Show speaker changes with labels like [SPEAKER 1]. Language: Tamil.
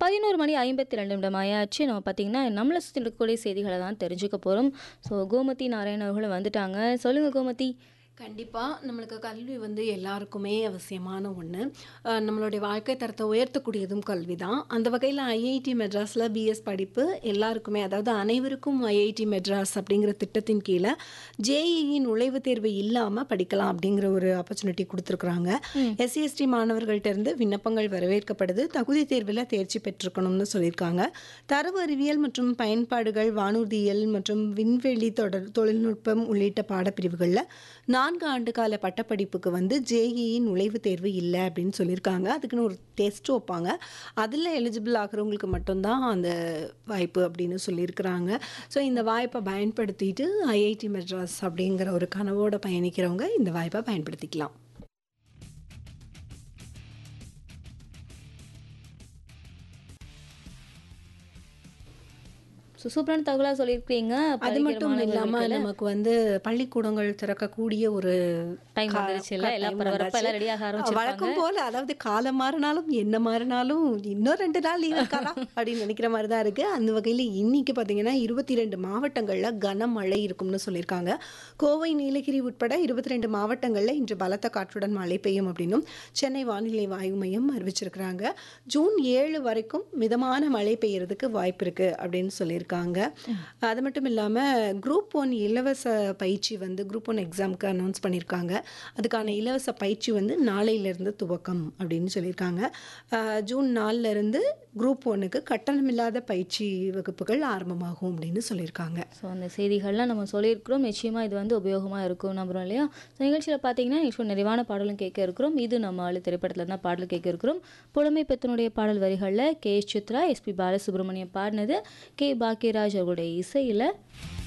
[SPEAKER 1] பதினோரு மணி ஐம்பத்தி ரெண்டு நிமிடம் ஆயாச்சு நம்ம பார்த்தீங்கன்னா நம்மளை சுற்றி இருக்கக்கூடிய செய்திகளை தான் தெரிஞ்சுக்க போகிறோம் ஸோ கோமதி நாராயண் அவர்களும் வந்துட்டாங்க சொல்லுங்கள் கோமதி
[SPEAKER 2] கண்டிப்பாக நம்மளுக்கு கல்வி வந்து எல்லாருக்குமே அவசியமான ஒன்று நம்மளுடைய வாழ்க்கை தரத்தை உயர்த்தக்கூடியதும் கல்வி தான் அந்த வகையில் ஐஐடி மெட்ராஸில் பிஎஸ் படிப்பு எல்லாருக்குமே அதாவது அனைவருக்கும் ஐஐடி மெட்ராஸ் அப்படிங்கிற திட்டத்தின் கீழே ஜேஇஇ நுழைவுத் தேர்வு இல்லாமல் படிக்கலாம் அப்படிங்கிற ஒரு ஆப்பர்ச்சுனிட்டி கொடுத்துருக்குறாங்க எஸ்சிஎஸ்டி மாணவர்கள்ட்ட இருந்து விண்ணப்பங்கள் வரவேற்கப்படுது தகுதி தேர்வில் தேர்ச்சி பெற்றிருக்கணும்னு சொல்லியிருக்காங்க தரவு அறிவியல் மற்றும் பயன்பாடுகள் வானூர்தியியல் மற்றும் விண்வெளி தொடர் தொழில்நுட்பம் உள்ளிட்ட பாடப்பிரிவுகளில் நான்கு ஆண்டு கால பட்டப்படிப்புக்கு வந்து ஜேஇஇ நுழைவுத் தேர்வு இல்லை அப்படின்னு சொல்லியிருக்காங்க அதுக்குன்னு ஒரு டெஸ்ட் வைப்பாங்க அதில் எலிஜிபிள் ஆகிறவங்களுக்கு மட்டும்தான் அந்த வாய்ப்பு அப்படின்னு சொல்லியிருக்கிறாங்க ஸோ இந்த வாய்ப்பை பயன்படுத்திட்டு ஐஐடி மெட்ராஸ் அப்படிங்கிற ஒரு கனவோட பயணிக்கிறவங்க இந்த வாய்ப்பை பயன்படுத்திக்கலாம்
[SPEAKER 1] ஸோ சூப்பரான தகவலாக சொல்லியிருக்கீங்க
[SPEAKER 2] அது
[SPEAKER 1] படிக்கிற
[SPEAKER 2] மட்டும் இல்லாமல்
[SPEAKER 1] மாணவர்களுக்கு
[SPEAKER 2] நமக்கு வந்து பள்ளிக்கூடங்கள் திறக்கக்கூடிய ஒரு
[SPEAKER 1] டைம்
[SPEAKER 2] கா-
[SPEAKER 1] வந்துருச்சுல்ல
[SPEAKER 2] கா-
[SPEAKER 1] எல்லாம்
[SPEAKER 2] time
[SPEAKER 1] பரபரப்பாக
[SPEAKER 2] வந்தாச்சு.
[SPEAKER 1] எல்லாம் ரெடியாக ஆரம்பிச்சிருப்பாங்க
[SPEAKER 2] வழக்கம் போல அதாவது காலம் மாறினாலும் என்ன மாறினாலும் இன்னும் ரெண்டு நாள் லீவ் இருக்காரா அப்படின்னு நினைக்கிற மாதிரி தான் இருக்கு அந்த வகையில் இன்னைக்கு பார்த்தீங்கன்னா இருபத்தி ரெண்டு மாவட்டங்களில் கனமழை இருக்கும்னு சொல்லியிருக்காங்க கோவை நீலகிரி உட்பட இருபத்தி ரெண்டு மாவட்டங்களில் இன்று பலத்த காற்றுடன் மழை பெய்யும் அப்படின்னும் சென்னை வானிலை ஆய்வு மையம் அறிவிச்சிருக்கிறாங்க ஜூன் ஏழு வரைக்கும் மிதமான மழை பெய்யறதுக்கு வாய்ப்பு இருக்கு அப்படின்னு சொல்லியிருக்காங்க அது மட்டும் இல்லாமல் குரூப் ஒன் இலவச பயிற்சி வந்து குரூப் ஒன் எக்ஸாமுக்கு அனௌன்ஸ் பண்ணியிருக்காங்க அதுக்கான இலவச பயிற்சி வந்து நாளையிலேருந்து துவக்கம் அப்படின்னு சொல்லியிருக்காங்க அஹ், ஜூன் நாலுல இருந்து குரூப் ஒன்னுக்கு கட்டணமில்லாத பயிற்சி வகுப்புகள் ஆரம்பமாகும் அப்படின்னு சொல்லியிருக்காங்க
[SPEAKER 1] ஸோ அந்த செய்திகள்லாம் நம்ம சொல்லியிருக்கிறோம் நிச்சயமாக இது வந்து உபயோகமாக இருக்கும் நம்புறோம் இல்லையா ஸோ நிகழ்ச்சியில் பார்த்தீங்கன்னா நிச்சயம் நிறைவான பாடலும் கேட்க இருக்கிறோம் இது நம்ம ஆளு திரைப்படத்தில் தான் பாடல் கேட்க இருக்கிறோம் புலமை பெத்தனுடைய பாடல் வரிகளில் K S Chithra S P Balasubrahmanyam பாடினது கே பாக்கியராஜ் அவர்களுடைய இசையில்